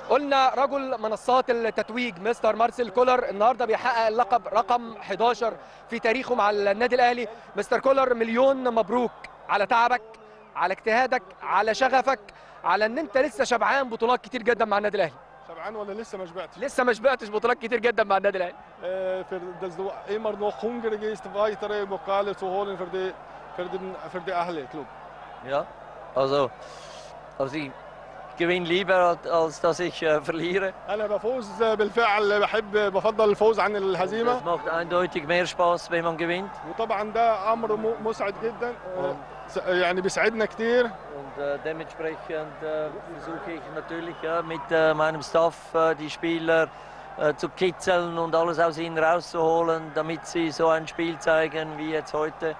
قلنا رجل منصات التتويج مستر مارسيل كولر النهارده بيحقق اللقب رقم 11 في تاريخه مع النادي الاهلي مستر كولر مليون مبروك على تعبك على اجتهادك على شغفك على ان انت لسه شبعان بطولات كتير جدا مع النادي الاهلي شبعان ولا لسه ما شبعتش؟ لسه ما شبعتش بطولات كتير جدا مع النادي الاهلي Äh, für dass du immer noch hungrig ist, weitere Pokale zu holen für die, für den, für die Ahli Club. Ja, also, also ich gewinne lieber, als dass ich äh, verliere. أنا بفوز بالفعل بحب بفضل الفوز عن Es الهزيمة macht eindeutig mehr Spaß, wenn man gewinnt. وطبعا ده أمر م- مسعد جدا آه، س- يعني بيسعدنا كتير Und äh, dementsprechend äh, versuche ich natürlich ja, mit äh, meinem Staff äh, die Spieler äh, zu kitzeln und alles aus ihnen rauszuholen, damit sie so ein Spiel zeigen wie jetzt heute.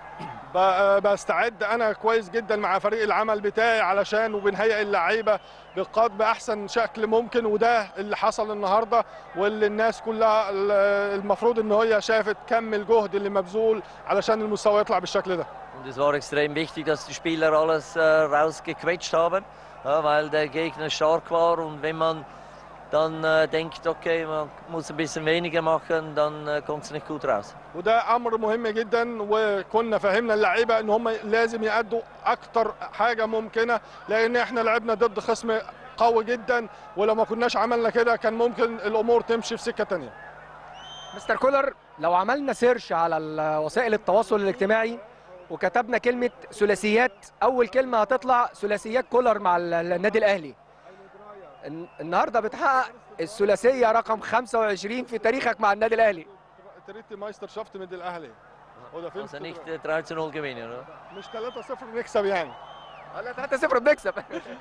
ب- بستعد انا كويس جدا مع فريق العمل بتاعي علشان وبنهيئ اللعيبه بقاد باحسن شكل ممكن وده اللي حصل النهارده واللي الناس كلها ال- المفروض ان هي شافت كم الجهد اللي مبذول علشان المستوى يطلع بالشكل ده Und es war extrem wichtig, dass die Spieler alles äh, rausgequetscht haben, ja, weil der Gegner stark war. Und wenn man dann äh, denkt, okay, man muss ein bisschen weniger machen, dann äh, kommt es nicht gut raus. وده امر مهم جدا وكنا فهمنا اللعيبه ان هم لازم يأدوا اكتر حاجه ممكنه لان احنا لعبنا ضد خصم قوي جدا ولو ما كناش عملنا كده كان ممكن الامور تمشي في سكه تانيه مستر كولر لو عملنا سيرش على ال- وسائل التواصل الاجتماعي وكتبنا كلمة ثلاثيات أول كلمة هتطلع ثلاثيات كولر مع ال- النادي الأهلي الن- النهاردة بتحقق الثلاثية رقم 25 في تاريخك مع النادي الأهلي تريتي مايستر شافت من الاهلي وده فيلم Also nicht äh, 3 zu 0 gewinnen. Oder? مش 3-0 نكسب يعني لا 3-0 بنكسب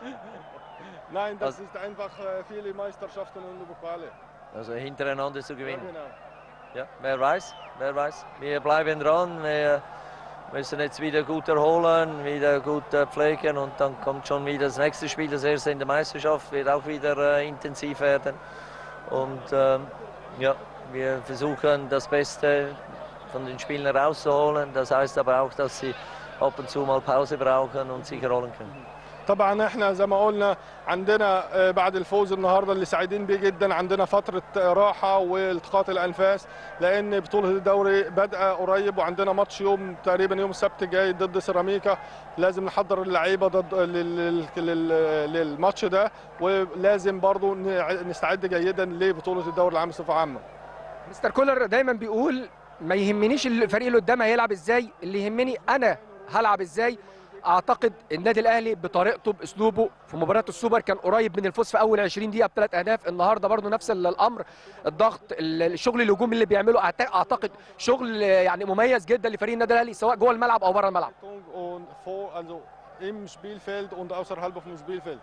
Nein, das Also- ist einfach äh, viele Meisterschaften und Pokale. Also hintereinander zu Ja, gewinnen. genau. Ja, wer weiß, wer weiß. Wir bleiben dran. Wir müssen jetzt wieder gut erholen, wieder gut äh, pflegen und dann kommt schon wieder das nächste Spiel, das erste in der Meisterschaft, wird auch wieder äh, intensiv werden. Und ähm, ja, wir versuchen das Beste von den Spielern rauszuholen. Das heißt aber auch, dass sie ab und zu mal Pause brauchen und sich erholen können. طبعا احنا زي ما قلنا عندنا آه، بعد الفوز النهارده اللي سعيدين بيه جدا عندنا فتره آه، راحه والتقاط الانفاس لان بطوله الدوري بادئه قريب وعندنا ماتش يوم تقريبا يوم السبت الجاي ضد سيراميكا لازم نحضر اللعيبه ضد لل- لل- لل- للماتش ده ولازم برضو نع- نستعد جيدا لبطوله الدوري العام بصفه عامه مستر كولر دايما بيقول ما يهمنيش الفريق اللي قدامي هيلعب ازاي اللي يهمني انا هلعب ازاي اعتقد النادي الاهلي بطريقته باسلوبه في مباراه السوبر كان قريب من الفوز في اول 20 دقيقه بثلاث اهداف النهارده برضو نفس ال- الامر الضغط ال- الشغل الهجومي اللي بيعمله أعت- اعتقد شغل يعني مميز جدا لفريق النادي الاهلي سواء جوه الملعب او بره الملعب Und vor, also im Spielfeld und außerhalb vom Spielfeld.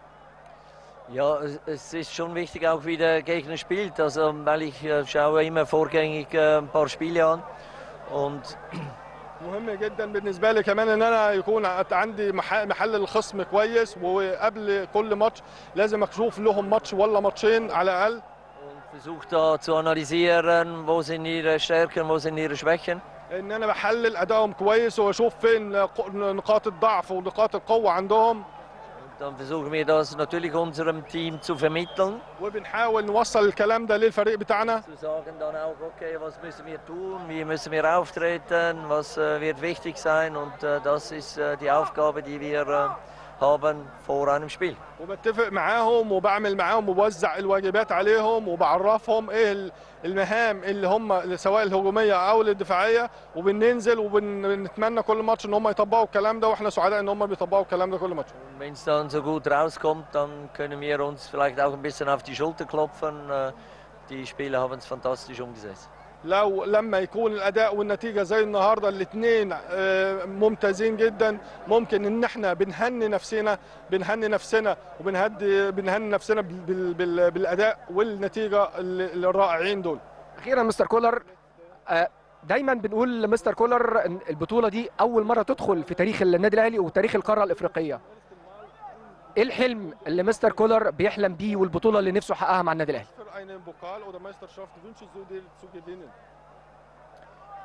Ja, es- es ist schon wichtig, auch wie der Gegner spielt. Also, weil ich äh, schaue immer vorgängig äh, ein paar Spiele an. Und مهم جدا بالنسبه لي كمان ان انا يكون عندي مح- محل الخصم كويس وقبل كل ماتش لازم اشوف لهم ماتش ولا ماتشين على الاقل und versuche da zu analysieren, wo sind ihre Stärken, wo sind ihre Schwächen. ان انا بحلل ادائهم كويس واشوف فين ق- نقاط الضعف ونقاط القوه عندهم Und dann versuchen wir das natürlich unserem Team zu vermitteln. وبنحاول نوصل الكلام ده للفريق بتاعنا Zu sagen dann auch, okay, was müssen wir tun, wie müssen wir auftreten, was äh, wird wichtig sein. Und äh, das ist äh, die Aufgabe, die wir äh, haben vor einem Spiel. وبتفق معاهم وبعمل معاهم وبوزع الواجبات عليهم وبعرفهم ايه ال- المهام اللي هم سواء الهجوميه او الدفاعيه وبننزل وبنتمنى كل ماتش ان هم يطبقوا الكلام ده واحنا سعداء ان هم بيطبقوا الكلام ده كل ماتش Und wenn es dann so gut rauskommt, dann können wir uns vielleicht auch ein bisschen auf die Schulter klopfen. Äh, Die Spieler haben es fantastisch umgesetzt. لو لما يكون الاداء والنتيجه زي النهارده الاثنين ممتازين جدا ممكن ان احنا بنهني نفسنا بنهني نفسنا وبنهدي بنهني نفسنا بال- بال- بال- بالاداء والنتيجه ال- الرائعين دول اخيرا مستر كولر آه، دايما بنقول لمستر كولر ان البطوله دي اول مره تدخل في تاريخ النادي الاهلي وتاريخ القاره الافريقيه ايه الحلم اللي مستر كولر بيحلم بيه والبطوله اللي نفسه يحققها مع النادي الاهلي Für einen Pokal oder Meisterschaft wünschst du dir zu gewinnen?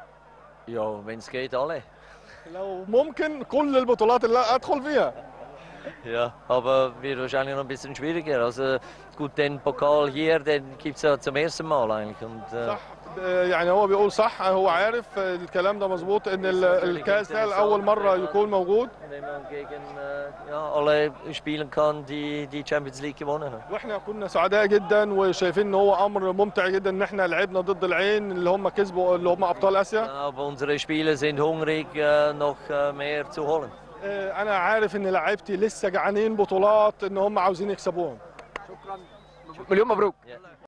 Ja, wenn es geht, alle. لو ممكن كل البطولات اللي ادخل فيها Ja, aber wird wahrscheinlich noch ein bisschen schwieriger. Also gut, den Pokal hier, den gibt es ja zum ersten Mal eigentlich. Und, äh, صح آه، يعني هو بيقول صح هو عارف آه، الكلام ده مظبوط ان ال- الكاس ده لاول مره يكون موجود wenn man gegen äh, ja, alle spielen kann, die die Champions League gewonnen haben. واحنا كنا سعداء جدا وشايفين ان هو امر ممتع جدا ان احنا لعبنا ضد العين اللي هم كسبوا اللي هم ابطال اسيا Aber unsere Spieler sind hungrig, äh, noch äh, mehr zu holen. آه، انا عارف ان لعيبتي لسه جعانين بطولات ان هم عاوزين يكسبوهم مليون مبروك Ja.